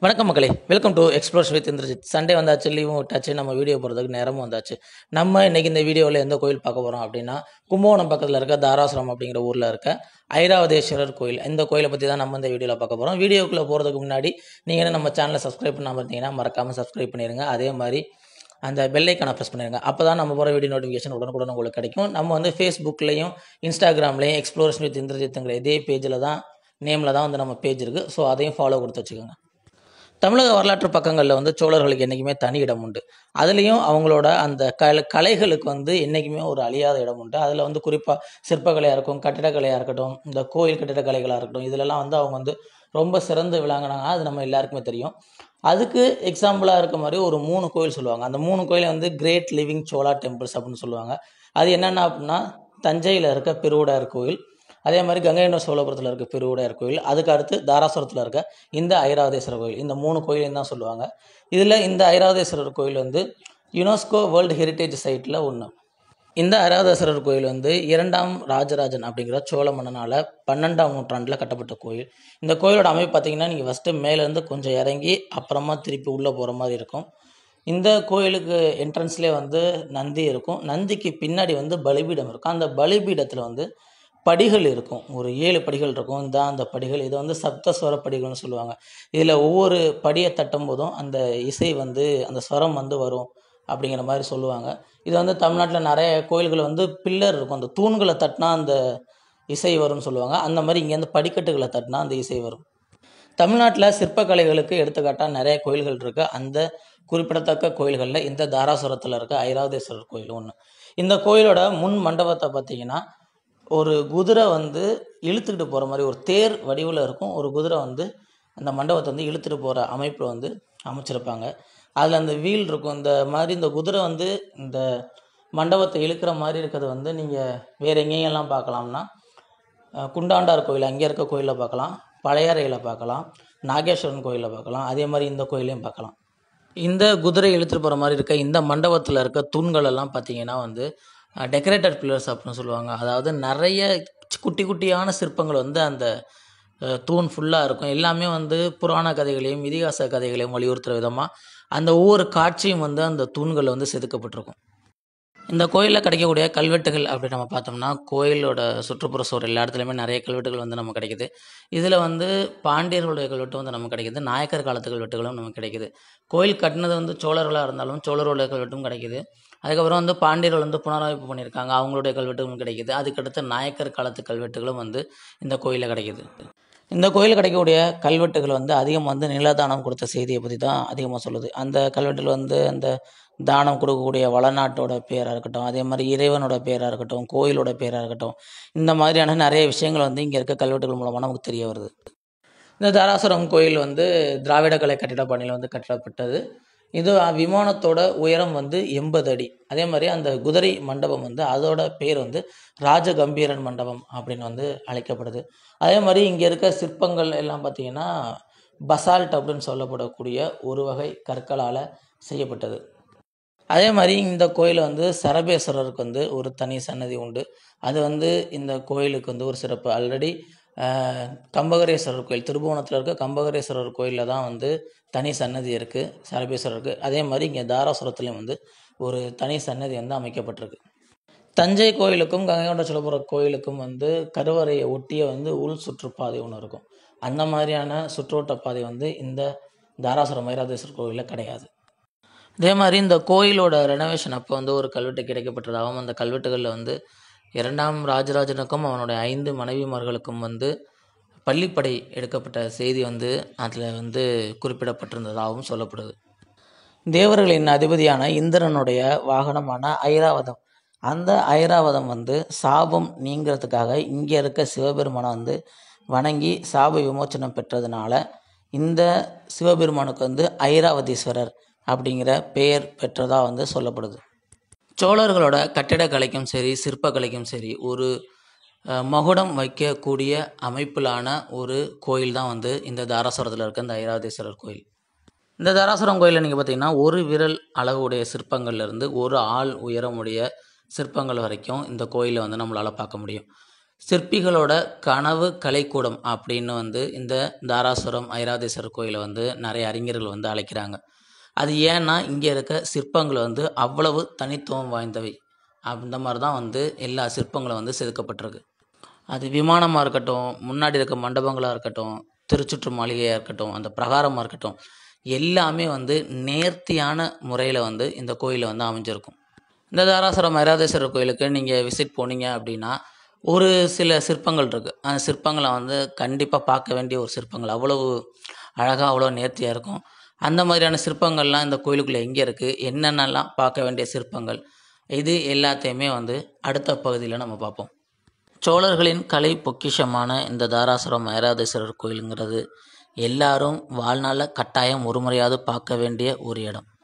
வணக்கம் மக்களே welcome to explores with Indrajith Sunday வந்தாச்சு லீவும் விட்டாச்சு நம்ம வீடியோ போகிறதுக்கு நேரமும் வந்தாச்சு நம்ம இன்னைக்கு இந்த வீடியோவில் எந்த கோயில் பார்க்க போகிறோம் அப்படின்னா கும்பகோணம் பக்கத்தில் இருக்க தாராசுரம் அப்படிங்கிற ஊரில் இருக்க ஐராவதேஸ்வரர் கோயில் இந்த கோயிலை பற்றி தான் நம்ம இந்த வீடியோவில் பார்க்க போகிறோம் வீடியோக்குள்ளே போகிறதுக்கு முன்னாடி நீங்கள் நம்ம சேனலை சப்ஸ்கிரைப் பண்ணாமல் இருந்தீங்கன்னா மறக்காமல் சப்ஸ்கிரைப் பண்ணிடுங்க அதே மாதிரி அந்த பெல்லைக்கான ப்ரெஸ் பண்ணிடுங்க அப்போ தான் நம்ம போகிற வீடியோ நோட்டிஃபிகேஷன் உடனுக்குடன் உங்களுக்கு கிடைக்கும் நம்ம வந்து ஃபேஸ்புக்லேயும் இன்ஸ்டாகிராம்லேயும் எக்ஸ்ப்ளோரஸ் வித் இந்திரஜித்துங்கிற இதே பேஜில் தான் நேமில் தான் வந்து நம்ம பேஜ் இருக்குது ஸோ அதையும் ஃபாலோ கொடுத்து வச்சுக்கோங்க தமிழக வரலாற்று பக்கங்களில் வந்து சோழர்களுக்கு என்றைக்குமே தனி இடம் உண்டு அதுலேயும் அவங்களோட அந்த கல கலைகளுக்கு வந்து என்றைக்குமே ஒரு அழியாத இடம் உண்டு அதில் வந்து குறிப்பாக சிற்பக்கலையாக இருக்கும் கட்டிடக்கலையாக இருக்கட்டும் இந்த கோயில் கட்டிடக்கலைகளாக இருக்கட்டும் இதிலெல்லாம் வந்து அவங்க வந்து ரொம்ப சிறந்து விளங்கினாங்க அது நம்ம எல்லாருக்குமே தெரியும் அதுக்கு எக்ஸாம்பிளாக இருக்க மாதிரி ஒரு மூணு கோயில் சொல்லுவாங்க அந்த மூணு கோயிலை வந்து கிரேட் லிவிங் சோலா டெம்பிள்ஸ் அப்படின்னு சொல்லுவாங்க அது என்னென்ன அப்படின்னா தஞ்சையில் இருக்க பெருவுடையார் கோயில் அதே மாதிரி கங்கை கொண்ட சோழபுரத்தில் இருக்க பெருவுடையார் கோயில் அதுக்கு அடுத்து தாராசுரத்தில் இருக்க இந்த ஐராவதேஸ்வரர் கோயில் இந்த மூணு கோயிலையும் தான் சொல்லுவாங்க இதில் இந்த ஐராவதேஸ்வரர் கோயில் வந்து யுனெஸ்கோ வேர்ல்டு ஹெரிட்டேஜ் சைட்டில் ஒன்று இந்த ஐராவதேஸ்வரர் கோயில் வந்து இரண்டாம் ராஜராஜன் அப்படிங்கிற சோழ மன்னனால் பன்னெண்டாம் நூற்றாண்டில் கட்டப்பட்ட கோயில் இந்த கோயிலோட அமைப்பு பார்த்தீங்கன்னா நீங்கள் ஃபஸ்ட்டு மேலேருந்து கொஞ்சம் இறங்கி அப்புறமா திருப்பி உள்ளே போகிற மாதிரி இருக்கும் இந்த கோயிலுக்கு என்ட்ரன்ஸ்லேயே வந்து நந்தி இருக்கும் நந்திக்கு பின்னாடி வந்து பலிபீடம் இருக்கும் அந்த பலிபீடத்தில் வந்து படிகள் இருக்கும் ஒரு ஏழு படிகள் இருக்கும் இந்த அந்த படிகள் இதை வந்து சப்தஸ்வர படிகள்னு சொல்லுவாங்க இதில் ஒவ்வொரு படியை தட்டும் போதும் அந்த இசை வந்து அந்த ஸ்வரம் வந்து வரும் அப்படிங்கிற மாதிரி சொல்லுவாங்க இது வந்து தமிழ்நாட்டில் நிறைய கோயில்கள் வந்து பில்லர் இருக்கும் அந்த தூண்களை தட்டினா அந்த இசை வரும்னு சொல்லுவாங்க அந்த மாதிரி இங்கேருந்து படிக்கட்டுகளை தட்டினா அந்த இசை வரும் தமிழ்நாட்டில் சிற்பக்கலைகளுக்கு எடுத்துக்காட்டாக நிறைய கோயில்கள் இருக்குது அந்த குறிப்பிடத்தக்க கோயில்களில் இந்த தாராசுரத்தில் இருக்க ஐராவதேஸ்வரர் கோயில் ஒன்று இந்த கோயிலோட முன் மண்டபத்தை பார்த்தீங்கன்னா ஒரு குதிரை வந்து இழுத்துக்கிட்டு போகிற மாதிரி ஒரு தேர் வடிவில் இருக்கும் ஒரு குதிரை வந்து அந்த மண்டபத்தை வந்து இழுத்துட்டு போகிற அமைப்பில் வந்து அமைச்சிருப்பாங்க அதில் அந்த வீல் இருக்கும் இந்த மாதிரி இந்த குதிரை வந்து இந்த மண்டபத்தை இழுக்கிற மாதிரி இருக்கிறது வந்து நீங்கள் வேறு எங்கேயெல்லாம் பார்க்கலாம்னா அஹ், குண்டாண்டார் கோயில் அங்கே இருக்க கோயிலில் பார்க்கலாம் பழையாறையில் பார்க்கலாம் நாகேஸ்வரன் கோயிலில் பார்க்கலாம் அதே மாதிரி இந்த கோயிலையும் பார்க்கலாம் இந்த குதிரை இழுத்துட்டு போகிற மாதிரி இருக்க இந்த மண்டபத்தில் இருக்க தூண்கள் எல்லாம் பார்த்தீங்கன்னா வந்து டெக்கரேட்டட் பில்லர்ஸ் அப்படின்னு சொல்லுவாங்க அதாவது நிறைய சி- குட்டி குட்டியான சிற்பங்கள் வந்து அந்த அஹ், தூண் ஃபுல்லாக இருக்கும் எல்லாமே வந்து புராண கதைகளையும் இதிகாச கதைகளையும் வலியுறுத்துகிற விதமாக அந்த ஒவ்வொரு காட்சியும் வந்து அந்த தூண்களில் வந்து செதுக்கப்பட்டிருக்கும் இந்த கோயிலில் கிடைக்கக்கூடிய கல்வெட்டுகள் அப்படி நம்ம பார்த்தோம்னா கோயிலோட சுற்றுப்புற சுவர் எல்லா இடத்துலையுமே நிறைய கல்வெட்டுகள் வந்து நமக்கு கிடைக்குது இதில் வந்து பாண்டியர்களுடைய கல்வெட்டு வந்து நமக்கு கிடைக்குது நாயக்கர் காலத்து கல்வெட்டுகளும் நமக்கு கிடைக்குது கோயில் கட்டினது வந்து சோழர்களாக இருந்தாலும் சோழர்களுடைய கல்வெட்டும் கிடைக்குது அதுக்கப்புறம் வந்து பாண்டியர்கள் வந்து புனரமைப்பு பண்ணியிருக்காங்க அவங்களுடைய கல்வெட்டுகளும் கிடைக்குது அதுக்கடுத்து நாயக்கர் காலத்து கல்வெட்டுகளும் வந்து இந்த கோயிலில் கிடைக்குது இந்த கோயில் கிடைக்கக்கூடிய கல்வெட்டுகள் வந்து அதிகம் வந்து நிலதானம் கொடுத்த செய்தியை பற்றி தான் அதிகமாக சொல்லுது அந்த கல்வெட்டில் வந்து அந்த தானம் கொடுக்கக்கூடிய வளநாட்டோட பேராக இருக்கட்டும் அதே மாதிரி இறைவனோட பேராக இருக்கட்டும் கோயிலோட பேராக இருக்கட்டும் இந்த மாதிரியான நிறைய விஷயங்கள் வந்து இங்கே இருக்க கல்வெட்டுகள் மூலமாக நமக்கு தெரிய வருது இந்த தாராசுரம் கோயில் வந்து திராவிட கலை கட்டிட பாணியில் வந்து கட்டப்பட்டது இது விமானத்தோட உயரம் வந்து எண்பது அடி அதே மாதிரி அந்த குதிரை மண்டபம் வந்து அதோட பேர் வந்து ராஜகம்பீரன் மண்டபம் அப்படின்னு வந்து அழைக்கப்படுது அதே மாதிரி இங்கே இருக்க சிற்பங்கள் எல்லாம் பார்த்தீங்கன்னா பசால்ட் அப்படின்னு சொல்லப்படக்கூடிய ஒரு வகை கற்களால் செய்யப்பட்டது அதே மாதிரி இந்த கோயில் வந்து சரபேஸ்வரருக்கு வந்து ஒரு தனி சன்னதி உண்டு அது வந்து இந்த கோயிலுக்கு வந்து ஒரு சிறப்பு ஆல்ரெடி கம்பகரேஸ்வரர் கோயில் திருபுவனத்தில் இருக்க கம்பகரேஸ்வரர் கோயிலில் தான் வந்து தனி சன்னதி இருக்குது சரபேஸ்வரருக்கு அதே மாதிரி இங்கே தாராசுரத்துலேயும் வந்து ஒரு தனி சன்னதி வந்து அமைக்கப்பட்டிருக்கு தஞ்சை கோயிலுக்கும் கங்கை கொண்ட சோழபுரம் கோயிலுக்கும் வந்து கருவறையை ஒட்டிய வந்து உள் சுற்றுப்பாதை ஒன்று இருக்கும் அந்த மாதிரியான சுற்றோட்ட பாதை வந்து இந்த தாராசுரம் வைராதேஸ்வரர் கோயிலில் கிடையாது அதே மாதிரி இந்த கோயிலோட ரெனோவேஷன் அப்போ வந்து ஒரு கல்வெட்டு கிடைக்கப்பட்டதாகவும் அந்த கல்வெட்டுகளில் வந்து இரண்டாம் ராஜராஜனுக்கும் அவனுடைய ஐந்து மனைவிமார்களுக்கும் வந்து பள்ளிப்படை எடுக்கப்பட்ட செய்தி வந்து அதில் வந்து குறிப்பிடப்பட்டிருந்ததாகவும் சொல்லப்படுது தேவர்களின் அதிபதியான இந்திரனுடைய வாகனமான ஐராவதம் அந்த ஐராவதம் வந்து சாபம் நீங்கிறதுக்காக இங்கே இருக்க சிவபெருமானை வந்து வணங்கி சாப விமோச்சனம் பெற்றதுனால இந்த சிவபெருமானுக்கு வந்து ஐராவதீஸ்வரர் அப்படிங்கிற பெயர் பெற்றதாக வந்து சொல்லப்படுது சோழர்களோட கட்டிடக்கலைக்கும் சரி சிற்பக்கலைக்கும் சரி ஒரு அஹ், மகுடம் வைக்கக்கூடிய அமைப்பிலான ஒரு கோயில் தான் வந்து இந்த தாராசுரத்தில் இருக்க இந்த ஐராவதீஸ்வரர் கோயில் இந்த தாராசுரம் கோயிலில் நீங்கள் பார்த்தீங்கன்னா ஒரு விரல் அளவுடைய சிற்பங்கள்லேருந்து ஒரு ஆள் உயரமுடைய சிற்பங்கள் வரைக்கும் இந்த கோயிலை வந்து நம்மளால் பார்க்க முடியும் சிற்பிகளோட கனவு கலைக்கூடம் அப்படின்னு வந்து இந்த தாராசுரம் ஐராதேஸ்வரர் கோயிலை வந்து நிறைய அறிஞர்கள் வந்து அழைக்கிறாங்க அது ஏன்னா இங்கே இருக்க சிற்பங்கள் வந்து அவ்வளவு தனித்துவம் வாய்ந்தவை அந்த மாதிரி தான் வந்து எல்லா சிற்பங்களும் வந்து செதுக்கப்பட்டிருக்கு அது விமானமாக இருக்கட்டும் முன்னாடி இருக்க மண்டபங்களாக இருக்கட்டும் திருச்சுற்று மாளிகையாக இருக்கட்டும் அந்த பிரகாரமாக இருக்கட்டும் எல்லாமே வந்து நேர்த்தியான முறையில் வந்து இந்த கோயிலில் வந்து அமைஞ்சிருக்கும் இந்த தாராசுரம் ஐராதேஸ்வரர் கோயிலுக்கு நீங்கள் விசிட் போனீங்க அப்படின்னா ஒரு சில சிற்பங்கள் இருக்குது அந்த சிற்பங்களை வந்து கண்டிப்பாக பார்க்க வேண்டிய ஒரு சிற்பங்கள் அவ்வளவு அழகாக அவ்வளோ நேர்த்தியாக இருக்கும் அந்த மாதிரியான சிற்பங்கள்லாம் இந்த கோயிலுக்குள்ளே எங்கே இருக்குது என்னென்னலாம் பார்க்க வேண்டிய சிற்பங்கள் இது எல்லாத்தையுமே வந்து அடுத்த பகுதியில் நம்ம பார்ப்போம் சோழர்களின் கலை பொக்கிஷமான இந்த தாராசுரம் ஐராதேஸ்வரர் கோயிலுங்கிறது எல்லாரும் வாழ்நாளில் கட்டாயம் ஒரு முறையாவது பார்க்க வேண்டிய ஒரு இடம்